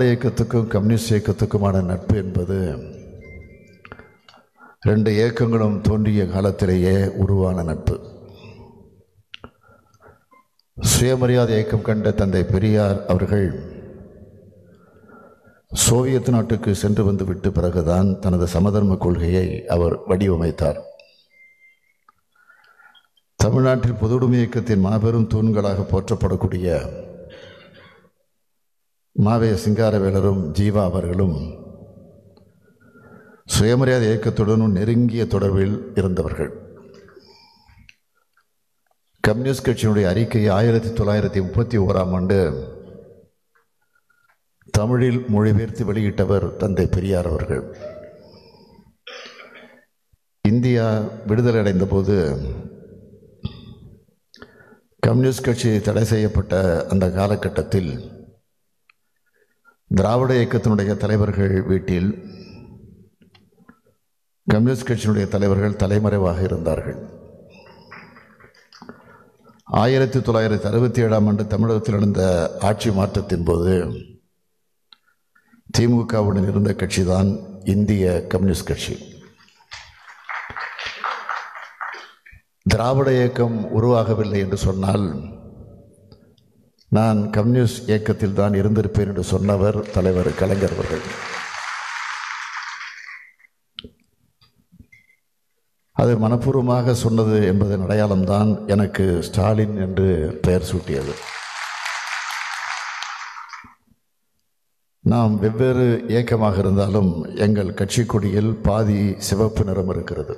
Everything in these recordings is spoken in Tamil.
இயக்கத்துக்கும் கம்யூனிஸ்ட் இயக்கத்துக்குமான நட்பு என்பது ரெண்டு இயக்கங்களும் தோன்றிய காலத்திலேயே உருவான நட்பு சுயமரியாதை இயக்கம் கண்ட தந்தை பெரியார் அவர்கள் சோவியத் நாட்டுக்கு சென்று வந்து விட்டு பிறகுதான் தனது சமதர்ம கொள்கையை அவர் வடிவமைத்தார் தமிழ்நாட்டில் பொதுவுடைமை இயக்கத்தின் மாபெரும் தூண்களாக போற்றப்படக்கூடிய மாவே சிங்காரவேலரும் ஜீவா அவர்களும் சுயமரியாதை இயக்கத்துடனும் நெருங்கிய தொடர்பில் இருந்தவர்கள் கம்யூனிஸ்ட் கட்சியினுடைய அறிக்கையை ஆயிரத்தி தொள்ளாயிரத்தி முப்பத்தி ஓராம் ஆண்டு தமிழில் மொழிபெயர்த்து வெளியிட்டவர் தந்தை பெரியார் அவர்கள் இந்தியா விடுதலை அடைந்த போது கம்யூனிஸ்ட் கட்சி தடை செய்யப்பட்ட அந்த காலகட்டத்தில் திராவிட இயக்கத்தினுடைய தலைவர்கள் வீட்டில் கம்யூனிஸ்ட் கட்சியினுடைய தலைவர்கள் தலைமறைவாக இருந்தார்கள் ஆயிரத்தி தொள்ளாயிரத்தி அறுபத்தி ஏழாம் ஆண்டு தமிழகத்தில் நடந்த ஆட்சி மாற்றத்தின் போது திமுகவுடன் இருந்த கட்சிதான் இந்திய கம்யூனிஸ்ட் கட்சி திராவிட இயக்கம் உருவாகவில்லை என்று சொன்னால் நான் கம்யூனிஸ்ட் இயக்கத்தில் தான் இருந்திருப்பேன் என்று சொன்னவர் தலைவர் கலைஞர் அவர்கள் அது மனப்பூர்வமாக சொன்னது என்பதன் அடையாளம்தான் எனக்கு ஸ்டாலின் என்று பெயர் சூட்டியது நாம் வெவ்வேறு இயக்கமாக இருந்தாலும் எங்கள் கட்சி கொடியில் பாதி சிவப்பு நிறம் இருக்கிறது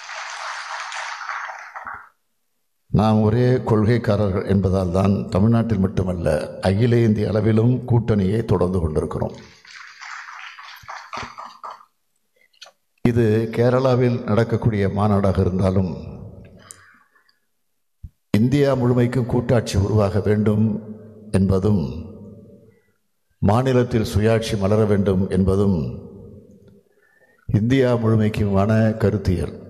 நாம் ஒரே கொள்கைக்காரர்கள் என்பதால் தான் தமிழ்நாட்டில் மட்டுமல்ல அகில இந்திய அளவிலும் கூட்டணியை தொடர்ந்து கொண்டிருக்கிறோம் இது கேரளாவில் நடக்கக்கூடிய மாநாடாக இருந்தாலும் இந்தியா முழுமைக்கும் கூட்டாட்சி உருவாக வேண்டும் என்பதும் மாநிலத்தில் சுயாட்சி மலர வேண்டும் என்பதும் இந்தியா முழுமைக்குமான கருத்தியல்